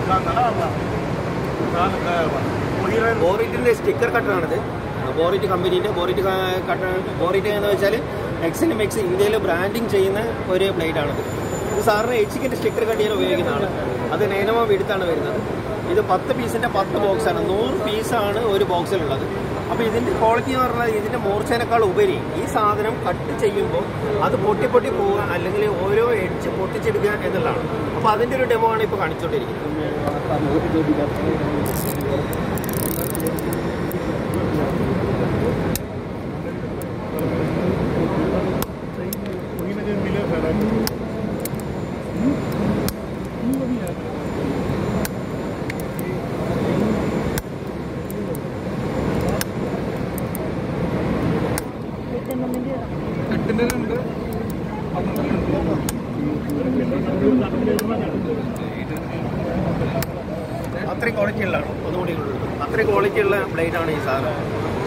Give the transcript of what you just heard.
ബോറിറ്റിന്റെ sticker കട്ടറാണിത് ബോറിറ്റ് കമ്പനീൻ്റെ ബോറിറ്റ് cutter ബോറിറ്റ് എന്ന് വെച്ചാൽ എക്സിനും X ഇന്ത്യയിൽ ബ്രാൻഡിങ് ചെയ്യുന്ന ഒരു ബ്ലേഡാണിത് ഇത് സാറിന് എച്ചിക്കിൻ്റെ സ്റ്റിക്കർ കട്ട് ചെയ്യാൻ ഉപയോഗിക്കുന്നതാണ് അത് നൈനമോ എടുത്താണ് വരുന്നത് ഇത് പത്ത് പീസിൻ്റെ പത്ത് ബോക്സാണ് നൂറ് പീസാണ് ഒരു ബോക്സിലുള്ളത് അപ്പോൾ ഇതിൻ്റെ ക്വാളിറ്റി എന്ന് പറഞ്ഞാൽ ഇതിൻ്റെ മൂർച്ചേനേക്കാൾ ഉപരി ഈ സാധനം കട്ട് ചെയ്യുമ്പോൾ അത് പൊട്ടി പൊട്ടി പോവുക അല്ലെങ്കിൽ ഓരോ എഡ്ജ് പൊട്ടിച്ചെടുക്കുക എന്നുള്ളതാണ് അപ്പോൾ അതിൻ്റെ ഒരു ഡെമോ ആണ് ഇപ്പോൾ കാണിച്ചുകൊണ്ടിരിക്കുന്നത് അത്രയും ക്വാളിറ്റി ഉള്ളതാണ് ഒന്നുകൂടി ഉള്ളത് അത്രയും ക്വാളിറ്റി ഉള്ള ബ്ലേഡാണ് ഈ സാധനം